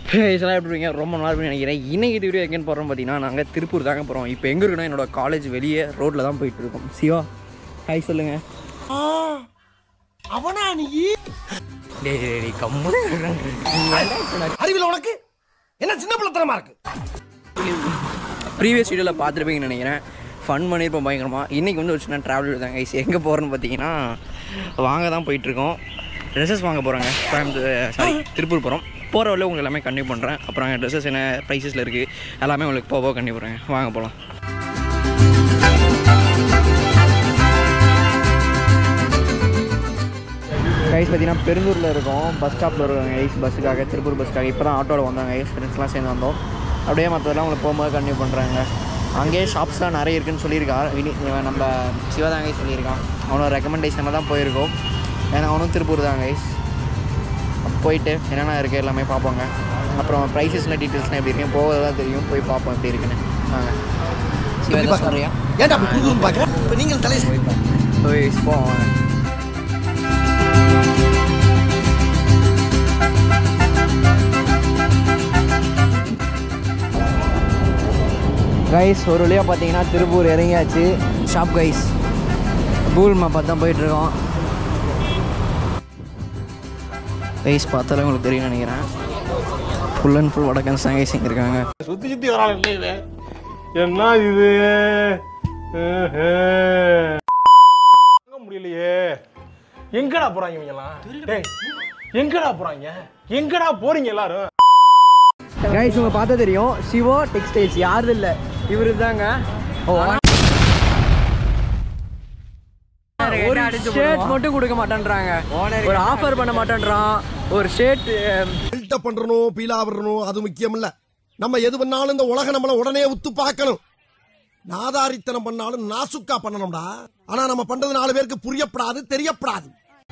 இதெல்லாம் எப்படி இருக்கீங்க ரொம்ப நாள் பண்ணி நினைக்கிறேன் இன்னைக்கு இது வீடியோ எங்கேன்னு போகிறோம் பார்த்தீங்கன்னா நாங்கள் திருப்பூர் தாங்க போகிறோம் இப்போ எங்கே இருக்கணும் என்னோட காலேஜ் வெளியே ரோட்டில் தான் போயிட்டு இருக்கோம் சிவா ஹாய் சொல்லுங்க அவனா நீ டேய் டேய், டேய் கம்மு அறிவில் உனக்கு என்ன சின்ன பிள்ளைத்தனமா இருக்கு ப்ரீவியஸ் வீடியோவில் பார்த்துருப்பீங்கன்னு நினைக்கிறேன் ஃபன் பண்ணியிருப்போம் பயங்கரமாக இன்றைக்கி வந்து ஒரு சின்ன ட்ராவல் தாங்க ஐஸ் எங்கே போகிறோன்னு பார்த்தீங்கன்னா வாங்க தான் போயிட்டுருக்கோம் ட்ரெஸ்ஸஸ் வாங்க போகிறாங்க கோயம்புத்தூர் சாரி திருப்பூர் போகிறோம் போகிற வழியில் உங்களுக்கு எல்லாமே கண்டிப்பாக பண்ணுறேன் அப்புறம் அங்கே ட்ரெஸ்ஸஸ் என்ன ப்ரைஸஸில் இருக்குது எல்லாமே உங்களுக்கு போக போக கண்டிப்பாக போகிறேன் வாங்க போகலாம் கைஸ் பார்த்தீங்கன்னா பெருந்தூரில் இருக்கோம் பஸ் ஸ்டாப்பில் இருக்கோம் ஐஸ் பஸ்ஸுக்காக திருப்பூர் பஸ்ஸுக்காக இப்போ தான் ஆட்டோவில் வந்தாங்க ஐஸ் ஃப்ரெண்ட்ஸ்லாம் சேர்ந்து வந்தோம் அப்படியே மற்றதெல்லாம் உங்களுக்கு போகும்போது கண்டினியூ பண்ணுறாங்க அங்கேயே ஷாப்ஸ்லாம் நிறைய இருக்குன்னு சொல்லியிருக்கான் வினி இவன் நம்ம சிவதாங்க சொல்லியிருக்கான் அவனோட ரெக்கமெண்டேஷனில் தான் போயிருக்கோம் ஏன்னா அவனும் திருப்பூர் தான் கைஸ் போயிட்டு என்னென்ன இருக்குது எல்லாமே பார்ப்பாங்க அப்புறம் ப்ரைஸஸ்லாம் டீட்டெயில்ஸ்லாம் எப்படி இருக்குன்னு போக தான் தெரியும் போய் பார்ப்போம் எப்படி இருக்குன்னு வாங்க சிவா சொல்கிறியா ஏன்டா அப்படி குடுக்குன்னு பாக்குறேன் இப்ப நீங்கள் தலை போய் போவோம் கைஸ் ஒரு வழியாக பார்த்தீங்கன்னா திருப்பூர் இறங்கியாச்சு ஷாப் கைஸ் கூகுள் மேப் பார்த்து தான் போயிட்டுருக்கோம் கைஸ் பார்த்தாலே உங்களுக்கு தெரியும் நினைக்கிறேன் ஃபுல் அண்ட் ஃபுல் வடக்கன்ஸ் தான் கைஸ் இங்கே இருக்காங்க சுத்தி சுத்தி வரான் இல்லை இது என்ன இது தாங்க முடியலையே எங்கடா போறாங்க இவங்கெல்லாம் டேய் எங்கடா போறாங்க எங்கடா போறீங்க எல்லாரும் கைஸ் உங்க பார்த்தா தெரியும் சிவோ டெக்ஸ்டைல்ஸ் யாரும் இல்ல இவரு தாங்க ஒரு ஷர்ட் மட்டும் கொடுக்க மாட்டேன்றாங்க ஒரு ஆஃபர் பண்ண மாட்டேன்றான் ஒரு ஷர்ட் பில்டப் பண்றணும் பீலா விடணும் அது முக்கியம் இல்ல நம்ம எது பண்ணாலும் இந்த உலக நம்மள உடனே உத்து பார்க்கணும் நாதாரித்தனம் பண்ணாலும் நாசுக்கா பண்ணணும்டா ஆனா நம்ம பண்றது நாலு பேருக்கு புரியப்படாது தெரியப்படாது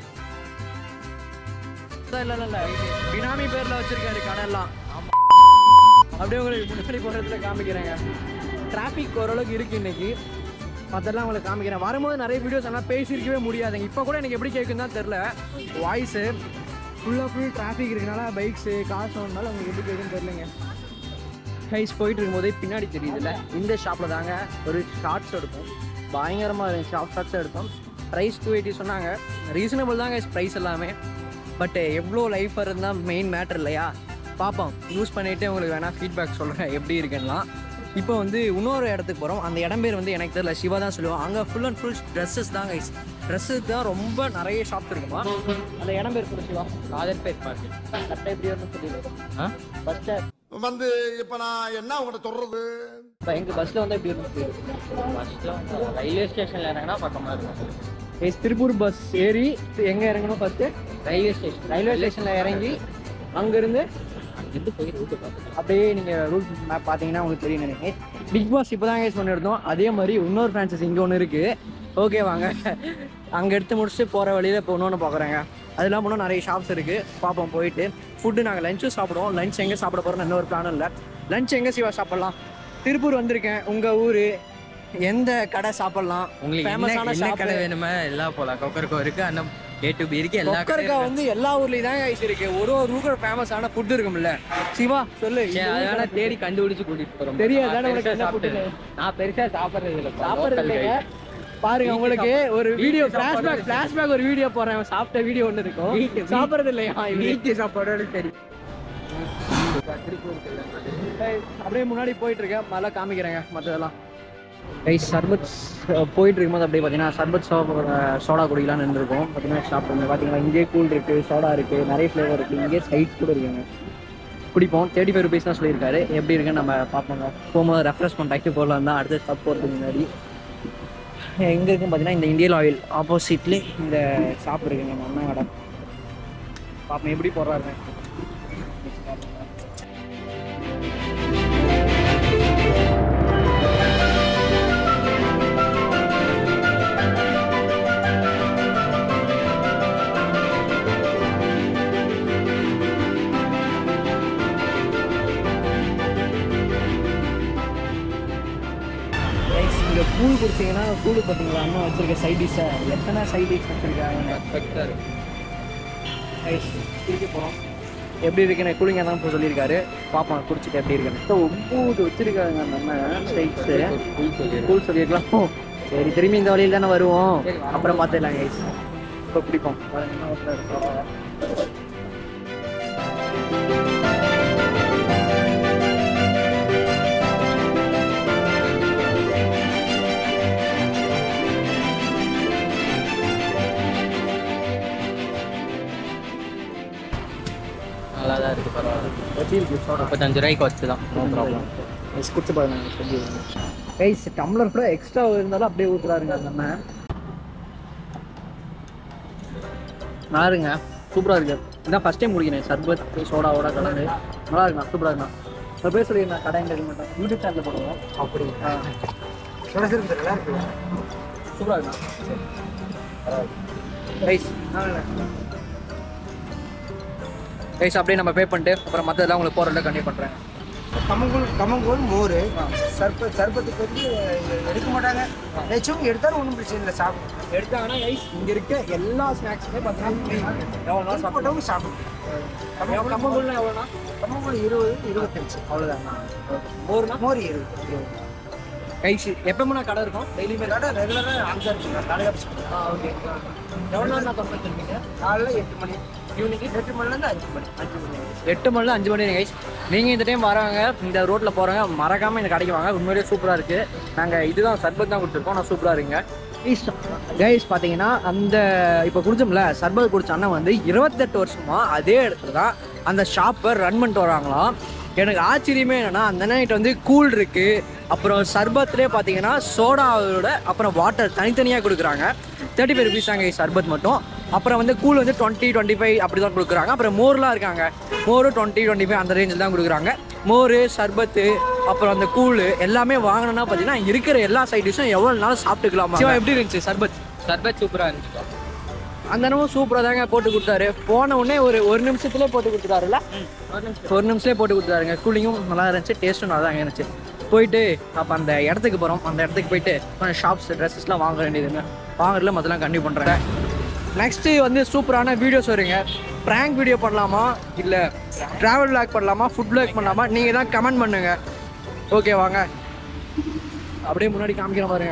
இல்ல இல்ல இல்ல பினாமி பேர்ல வச்சிருக்காரு கடெல்லாம் அப்படியே உங்களுக்கு முன்னாடி போடுறதுல காமிக்கிறேங்க டிராஃபிக் ஓரளவுக்கு இருக்கு இன்னைக்கு அதெல்லாம் உங்களுக்கு காமிக்கிறேன் வரும்போது நிறைய வீடியோஸ் ஆனால் பேசியிருக்கவே முடியாதுங்க இப்போ கூட எனக்கு எப்படி கேட்குன்னு தான் தெரில வாய்ஸு ஃபுல்லாக ஃபுல் டிராஃபிக் இருக்கனால பைக்ஸு காசு ஒன்றால உங்களுக்கு எப்படி கேட்குன்னு தெரிலங்க கைஸ் போயிட்டு இருக்கும்போதே பின்னாடி தெரியுதுல்ல இந்த ஷாப்பில் தாங்க ஒரு ஷார்ட்ஸ் எடுத்தோம் பயங்கரமாக இருந்துச்சு ஷார்ட் ஷார்ட்ஸ் எடுத்தோம் ப்ரைஸ் டூ எயிட்டி சொன்னாங்க ரீசனபிள் தான் கைஸ் ப்ரைஸ் எல்லாமே பட் எவ்வளோ லைஃப் இருந்தால் மெயின் மேட்டர் இல்லையா பார்ப்போம் யூஸ் பண்ணிவிட்டு உங்களுக்கு வேணால் ஃபீட்பேக் சொல்கிறேன் எப்படி இருக்குன்னா இப்போ வந்து இன்னொரு இடத்துக்கு போகிறோம் அந்த இடம் பேர் வந்து எனக்கு தெரியல சிவா தான் சொல்லுவோம் அங்கே ஃபுல் அண்ட் ஃபுல் ட்ரெஸ்ஸஸ் தான் கைஸ் ட்ரெஸ்ஸுக்கு தான் ரொம்ப நிறைய ஷாப்ஸ் இருக்குமா அந்த இடம் பேர் சொல்லு சிவா காதர் பேர் பார்க்கு கரெக்டாக எப்படி வரும்னு சொல்லிடு பஸ் ஸ்டாண்ட் வந்து இப்ப நான் என்ன உங்கள்ட்ட சொல்றது இப்போ எங்கள் பஸ்ஸில் வந்து எப்படி இருக்கு ஃபர்ஸ்ட்ல வந்து ரயில்வே ஸ்டேஷன்ல இறங்கினா பக்கமா இருக்கும் எஸ் திருப்பூர் பஸ் ஏறி எங்கே இறங்கணும் ஃபஸ்ட்டு ரயில்வே ஸ்டேஷன் ரயில்வே ஸ்டேஷனில் இறங்கி அங்கேருந்து அங்கிருந்து போய் ரூட்டு பார்த்துக்கலாம் அப்படியே நீங்கள் ரூட் மேப் பார்த்தீங்கன்னா உங்களுக்கு தெரியும் நினைக்கிறேன் பிக் பாஸ் இப்போ தான் கேஸ் பண்ணிருந்தோம் அதே மாதிரி இன்னொரு ஃப்ரான்ச்சைஸ் இங்கே ஒன்று இருக்குது ஓகே வாங்க அங்கே எடுத்து முடிச்சுட்டு போகிற வழியில் இப்போ இன்னொன்று பார்க்குறேங்க அதெல்லாம் இன்னும் நிறைய ஷாப்ஸ் இருக்குது பார்ப்போம் போயிட்டு ஃபுட்டு நாங்கள் லஞ்சும் சாப்பிடுவோம் லஞ்ச் எங்கே சாப்பிட போகிறோம் இன்னொரு பிளானும் இல்லை லஞ்ச் எங்கே சிவா சாப்பிட்லாம் திருப்பூர் வந்திருக்கேன் உங்கள் ஊர் எந்த கடை சாப்பிட்லாம் உங்களுக்கு என்ன ஃபேமஸான என்ன கடை ஷாப் வேணுமா எல்லாம் போலாம் கொக்கரக்கோ இருக்கு அந்த ஏ டு பி இருக்கு எல்லா கொக்கரக்கா வந்து எல்லா ஊர்லயும் தான் guys இருக்கு ஒரு ஒரு ஊருக்கு ஃபேமஸான ஃபுட் இருக்கும்ல சிவா சொல்லு சரி, அது வேணா தேடி கண்டுபிடிச்சு கூட்டிட்டு போறோம் தெரியாது, நான் தானே உனக்கு பெருசா என்ன food சாப்பிட்டது. நான் பெருசா சாப்பிடுறது இல்ல சாப்பிடுறது இல்லைங்க பாருங்க உங்களுக்கு ஒரு வீடியோ ஃபிளாஷ்பேக் ஃபிளாஷ்பேக் ஒரு வீடியோ போறேன் சாப்பிட்ட வீடியோ ஒன்று இருக்கும் வீட்டு- சாப்பிடுறது இல்லையா வீட்டு சாப்பாடோட சரி ஏய், அப்படியே முன்னாடி போயிட்டு இருக்கேன் மழை காமிக்கிறேங்க மற்றதெல்லாம் கைஸ் சர்பத் அஹ், போயிட்டு இருக்கும்போது அப்படியே பார்த்தீங்கன்னா சர்பத் சோடா சோடா குடிக்கலாம்னு இருந்திருக்கோம் பார்த்தீங்கன்னா ஷாப் வந்து பார்த்தீங்கன்னா இங்கே கூல் இருக்கு சோடா இருக்கு நிறைய ஃப்ளேவர் இருக்கு இங்கே சைட்ஸ் கூட இருக்குங்க குடிப்போம் தேர்ட்டி ஃபைவ் ருபீஸ் தான் சொல்லியிருக்காரு எப்படி இருக்குன்னு நம்ம பார்ப்போங்க போகும்போது ரெஃப்ரெஷ்மெண்ட் ஆக்கி போகலாம் தான் அடுத்த ஸ்டாப் போகிறதுக்கு முன்னாடி எங்கே இருக்குன்னு பார்த்தீங்கன்னா இந்த இந்தியன் ஆயில் ஆப்போசிட்லேயே இந்த ஷாப் இருக்குங்க நம்ம அண்ணா கடை பார்ப்போம் எப்படி போடுறாரு இங்கே கூழ் குடிச்சிங்கன்னா கூழ் பார்த்தீங்களா அண்ணன் வச்சிருக்க சைட் டிஷ்ஷை எத்தனை சைட் டிஷ் வச்சிருக்காங்க பர்ஃபெக்டா இருக்கு ரைஸ் திருப்பி போகிறோம் எப்படி இருக்குன்னு கூலிங்காக தான் இப்போ சொல்லியிருக்காரு பார்ப்போம் குடிச்சிட்டு எப்படி இருக்குன்னு ஸோ ஒம்பது வச்சிருக்காங்க நம்ம ஸ்டைட்ஸு கூல் சொல்லியிருக்கலாம் ஓ, சரி திரும்பி இந்த வழியில் தானே வருவோம் அப்புறம் பார்த்துக்கலாம் கைஸ் இப்போ பிடிப்போம் பாருங்க என்ன ஒருத்தர் இருக்காங்க. நல்லா தான் இருக்குது பரவாயில்ல எப்படி இருக்கு சோடா முப்பத்தஞ்சு ரூபாய்க்கு வச்சு தான் நோ ப்ராப்ளம் கைஸ் குடிச்சு பாருங்க சொல்லி கைஸ் டம்ளர் கூட எக்ஸ்ட்ரா இருந்தாலும் அப்படியே ஊற்றுறாருங்க நம்ம நல்லாருங்க சூப்பராக இருக்கு இதான் ஃபஸ்ட் டைம் குடிக்கிறேன் சர்பத் சோடாவோட கலந்து நல்லா இருக்குண்ணா சூப்பராக இருக்குண்ணா ஒரு பேர் சொல்லியிருந்தேன் கடை எங்கே இருக்க மாட்டேன் யூடியூப் சேனலில் போடுவோம் அப்படி சூப்பராக இருக்குண்ணா கைஸ் கைஸ் அப்படியே நம்ம பே பண்ணிட்டு அப்புறம் மற்றதெல்லாம் உங்களுக்கு போகிறதில்ல கண்டிப்பாக பண்ணுறேன் கம்மங்கூழ் கம்மங்கூழ் மோர் சர்பத் சர்பத்துக்கு வந்து எடுக்க மாட்டாங்க ஏதாச்சும் எடுத்தாலும் ஒன்றும் பிரச்சனை இல்லை சாப்பிடும் எடுத்தாங்கன்னா கைஸ் இங்க இருக்க எல்லா ஸ்நாக்ஸுமே பார்த்தீங்கன்னா எவ்வளோ நாள் சாப்பிட்டோம் போட்டவங்க சாப்பிடும் கம்மங்கூழ்னா எவ்வளோண்ணா கம்மங்கூழ் இருபது இருபத்தஞ்சு அவ்வளோதான் மோர்னா மோர் இருபது கைஸ் எப்பவுமே கடை இருக்கும் டெய்லியுமே கடை ரெகுலராக அங்கே இருக்குங்க காலையில் ஆ ஓகே எவ்வளோ நேரம் நான் திறந்து வச்சிருக்கீங்க காலைல எட்டு மணி ஈவினிங் எட்டு மணிலேருந்து அஞ்சு மணி அஞ்சு மணி எட்டு மணில அஞ்சு மணி கைஸ் நீங்கள் இந்த டைம் வராங்க இந்த ரோட்டில் போகிறவங்க மறக்காமல் இந்த கடைக்கு வாங்க உண்மையிலேயே சூப்பராக இருக்குது நாங்கள் இதுதான் சர்பத் தான் கொடுத்துருக்கோம் நான் சூப்பராக இருக்குங்க கைஸ் பார்த்தீங்கன்னா அந்த இப்போ குடிச்சோம்ல சர்பத் குடிச்ச அண்ணன் வந்து இருபத்தெட்டு வருஷமா அதே இடத்துல தான் அந்த ஷாப்பை ரன் பண்ணிட்டு வராங்களாம் எனக்கு ஆச்சரியமே என்னன்னா அந்த நைட் வந்து கூல் இருக்கு அப்புறம் சர்பத்லேயே பார்த்தீங்கன்னா சோடாவோட அப்புறம் வாட்டர் தனித்தனியாக கொடுக்குறாங்க தேர்ட்டி ஃபைவ் ருபீஸ் தாங்க சர்பத் மட்டும் அப்புறம் வந்து கூல் வந்து டுவெண்ட்டி டுவெண்ட்டி ஃபைவ் அப்படி தான் கொடுக்குறாங்க அப்புறம் மோர்லாம் இருக்காங்க மோர் டுவெண்ட்டி டுவெண்ட்டி ஃபைவ் அந்த ரேஞ்சில் தான் கொடுக்குறாங்க மோர் சர்பத்து அப்புறம் அந்த கூழ் எல்லாமே வாங்கினோன்னா பார்த்தீங்கன்னா இருக்கிற எல்லா சைட் டிஷ்ஷும் எவ்வளோ நாள் சாப்பிட்டுக்கலாம் சிவா எப்படி இருந்துச்சு சர்பத் சர்பத் சூப்பராக இருந்துச்சுப்பா அந்த அண்ணனும் சூப்பராக தாங்க போட்டு கொடுத்தாரு போன உடனே ஒரு ஒரு நிமிஷத்துலேயே போட்டு கொடுத்துட்டாருல ஒரு நிமிஷத்துலேயே போட்டு கொடுத்தாருங்க கூலிங்கும் நல்லா இருந்துச்சு டேஸ்ட்டும் நல்லா தான் இருந்துச்சு போயிட்டு அப்போ அந்த இடத்துக்கு போகிறோம் அந்த இடத்துக்கு போயிட்டு கொஞ்சம் ஷாப்ஸ் ட்ரெஸ்ஸஸ்லாம் வாங்க வேண்டியதுங்க வாங்குறதுல மொத்தம் கண்டினியூ பண்ணுறேன் நெக்ஸ்ட்டு வந்து சூப்பரான வீடியோஸ் வருங்க ப்ராங்க் வீடியோ பண்ணலாமா இல்லை ட்ராவல் vlog பண்ணலாமா ஃபுட் vlog பண்ணலாமா நீங்கள் தான் கமெண்ட் பண்ணுங்க ஓகே வாங்க அப்படியே முன்னாடி காமிக்கிற பாருங்க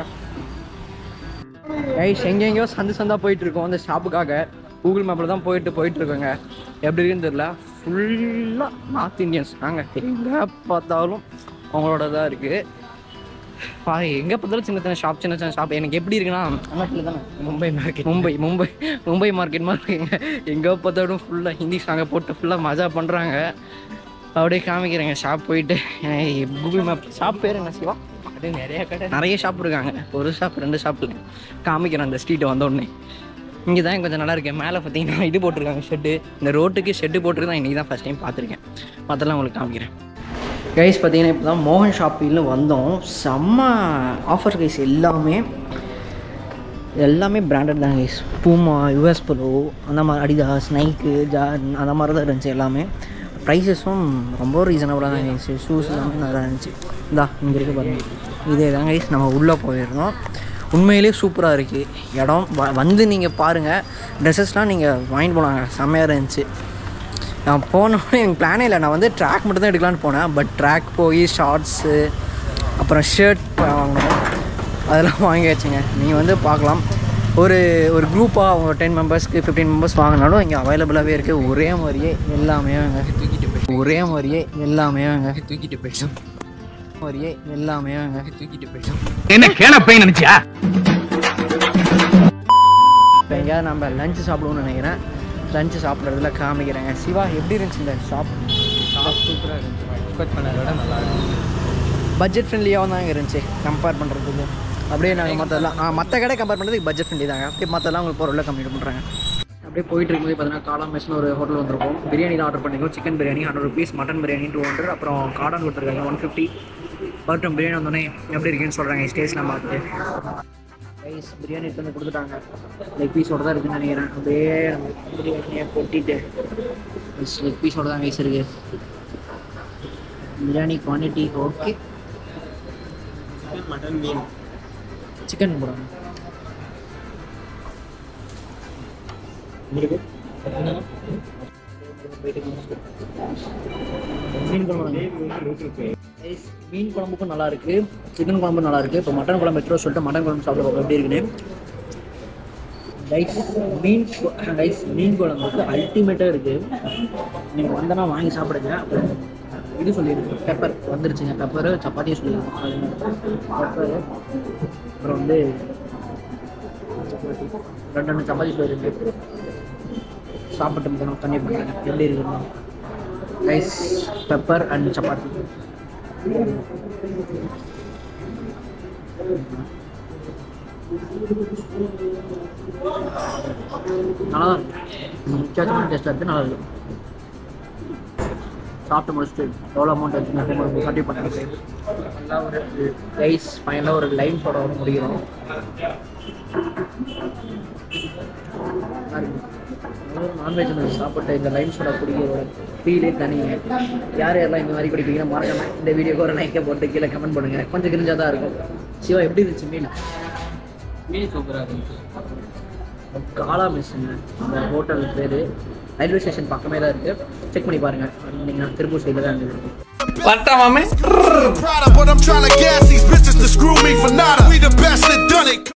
கைஸ் எங்கெங்கேயோ சந்து சந்தா போயிட்டு இருக்கோம் அந்த ஷாப்புக்காக கூகுள் மேப்பில் தான் போயிட்டு போயிட்டு இருக்கோங்க எப்படி இருக்குன்னு தெரியல ஃபுல்லாக நார்த் இந்தியன்ஸ் நாங்கள் எங்கே பார்த்தாலும் அவங்களோட தான் இருக்குது பா எங்கே பார்த்தாலும் சின்ன சின்ன ஷாப் சின்ன சின்ன ஷாப் எனக்கு எப்படி இருக்குன்னா அண்ணாட்டில் தானே மும்பை மார்க்கெட் மும்பை மும்பை மும்பை மார்க்கெட் மாதிரி இருக்குங்க எங்கே பார்த்தாலும் ஃபுல்லாக ஹிந்தி சாங்கை போட்டு ஃபுல்லாக மஜா பண்ணுறாங்க அப்படியே காமிக்கிறேங்க ஷாப் போயிட்டு கூகுள் மேப் ஷாப் பேர் என்ன சிவா அது நிறைய கடை நிறைய ஷாப் இருக்காங்க ஒரு ஷாப் ரெண்டு ஷாப்பில் காமிக்கிறேன் அந்த ஸ்ட்ரீட்டை வந்த உடனே இங்கே தான் கொஞ்சம் நல்லா இருக்கு மேலே பார்த்தீங்கன்னா இது போட்டிருக்காங்க ஷெட்டு இந்த ரோட்டுக்கு ஷெட்டு போட்டுருக்கு தான் இன்றைக்கி தான் ஃபஸ்ட் டைம் பார்த்துருக்கேன் மற்றெல்லாம் உங்களுக்கு காமிக்கிறேன் கைஸ் பார்த்தீங்கன்னா இப்போ தான் மோகன் ஷாப்பிங்னு வந்தோம் செம்ம ஆஃபர் கைஸ் எல்லாமே எல்லாமே பிராண்டட் தான் கைஸ் பூமா யுஎஸ் போலோ அந்த மாதிரி அடிதாஸ் நைக்கு ஜா அந்த மாதிரி தான் இருந்துச்சு எல்லாமே ப்ரைஸஸும் ரொம்ப ரீசனபுளாக தான் கைஸ் ஷூஸ் எல்லாமே நல்லா இருந்துச்சு இந்தா இங்கே இருக்கு பாருங்க இதே தான் கைஸ் நம்ம உள்ளே போயிருந்தோம் உண்மையிலே சூப்பராக இருக்குது இடம் வ- வந்து நீங்கள் பாருங்கள் ட்ரெஸ்ஸஸ்லாம் நீங்கள் வாங்கிட்டு போனாங்க செம்மையாக இருந்துச்சு நான் போனோடனே எனக்கு பிளானே இல்லை நான் வந்து ட்ராக் மட்டும் தான் எடுக்கலான்னு போனேன் பட் ட்ராக் போய் ஷார்ட்ஸு அப்புறம் ஷர்ட் வாங்கணும் அதெல்லாம் வாங்கி வச்சுங்க நீங்கள் வந்து பார்க்கலாம் ஒரு ஒரு குரூப்பாக ஒரு டென் மெம்பர்ஸ்க்கு ஃபிஃப்டீன் மெம்பர்ஸ் வாங்கினாலும் இங்கே அவைலபிளாகவே இருக்குது ஒரே மாதிரியே எல்லாமே வாங்க தூக்கிட்டு போயிட்டு ஒரே மாதிரியே எல்லாமே வாங்க தூக்கிட்டு போயிட்டோம் மாதிரியே எல்லாமே வாங்க தூக்கிட்டு போயிட்டோம் என்ன கேன நினைச்சியா இப்போ எங்கேயாவது நம்ம லஞ்சு சாப்பிடுவோம்னு நினைக்கிறேன் லஞ்சு சாப்பிட்றதுல காமிக்கிறேங்க சிவா எப்படி இருந்துச்சு இந்த ஷாப் ஷாப் சூப்பராக இருந்துச்சுப்பா எக்ஸ்பெக்ட் பண்ணதை விட நல்லா இருந்துச்சு பட்ஜெட் ஃப்ரெண்ட்லியாகவும் தாங்க இருந்துச்சு கம்பேர் பண்ணுறதுக்கு அப்படியே நாங்கள் மற்றெல்லாம் மற்ற கடை கம்பேர் பண்ணுறதுக்கு பட்ஜெட் ஃப்ரெண்ட்லி தாங்க அப்படியே மற்றெல்லாம் உங்களுக்கு பொருளில் கம்ப்ளீட் பண்ணுறாங்க அப்படியே போயிட்டு இருக்கும்போது பார்த்தீங்கன்னா காளா மெஸ்னு ஒரு ஹோட்டல் வந்திருக்கும் பிரியாணி தான் ஆர்டர் பண்ணிருக்கோம் chicken biryani hundred rupees mutton biryani two hundred அப்புறம் கார்டன் கொடுத்துருக்காங்க ஒன் ஃபிஃப்டி பட்டம் பிரியாணி வந்தோடனே எப்படி இருக்குன்னு சொல்கிறாங்க ஸ்டேஜ்லாம் பார்த்து ரைஸ் பிரியாணி எடுத்து வந்து கொடுத்துட்டாங்க லெக் பீஸோட தான் இருக்குன்னு நினைக்கிறேன் அப்படியே பிரியாணியை கொட்டிட்டு லெக் பீஸோட தான் ரைஸ் இருக்கு பிரியாணி குவான்டிட்டி ஓகே மட்டன் மீன் சிக்கன் போடுங்க வீட்டுக்கு மீன் குழம்பு Guys, மீன் குழம்புக்கும் நல்லா இருக்கு சிக்கன் குழம்பும் நல்லா இருக்கு இப்போ மட்டன் குழம்பு எடுத்துட்டு வர சொல்லிட்டு மட்டன் குழம்பு சாப்பிட பார்ப்போம் எப்படி இருக்குன்னு ரைஸ் மீன் ரைஸ் மீன் குழம்புக்கு அல்டிமேட்டாக இருக்கு நீங்கள் வந்தனா வாங்கி சாப்பிடுங்க அப்புறம் இது சொல்லியிருக்கேன் பெப்பர் வந்துருச்சுங்க பெப்பரு சப்பாத்தியும் சொல்லியிருக்கோம் பெப்பரு அப்புறம் வந்து சப்பாத்தி ரெண்டு ரெண்டு சப்பாத்தி சொல்லியிருக்கு சாப்பிட்டு முடிக்கணும் தண்ணி பண்ணுறேன் எப்படி இருக்குன்னு ரைஸ் பெப்பர் அண்ட் சப்பாத்தி நல்லா தான் இருக்கு வித்தியாசமான டேஸ்ட்டாக இருக்குது நல்லா இருக்கு சாப்பிட்டு முடிச்சுட்டு எவ்வளோ அமௌண்ட் வச்சுருந்தேன் கண்டிப்பாக பண்ணிட்டு நல்லா ஒரு ரைஸ் ஃபைனலாக ஒரு லைன் போட முடிக்கிறோம் நான்வெஜ் சாப்பிட்டு இந்த லைன் சோடா குடிக்கிற ஃபீலே தனிங்க யார் யாரெல்லாம் இந்த மாதிரி குடிப்பீங்கன்னா மறக்காம இந்த வீடியோக்கு ஒரு லைக்கை போட்டு கீழே கமெண்ட் பண்ணுங்க கொஞ்சம் கிரிஞ்சாக தான் இருக்கும் சிவா எப்படி இருந்துச்சு மீன் மீன் சூப்பராக இருந்துச்சு காலா மெஸ்ஸுங்க அந்த ஹோட்டல் பேர் ரயில்வே ஸ்டேஷன் பக்கமே தான் இருக்குது செக் பண்ணி பாருங்கள் நீங்கள் திருப்பூர் சைடில் தான் இருந்தது Prada, but I'm trying to gas these bitches to screw me for nada. We the best that done it.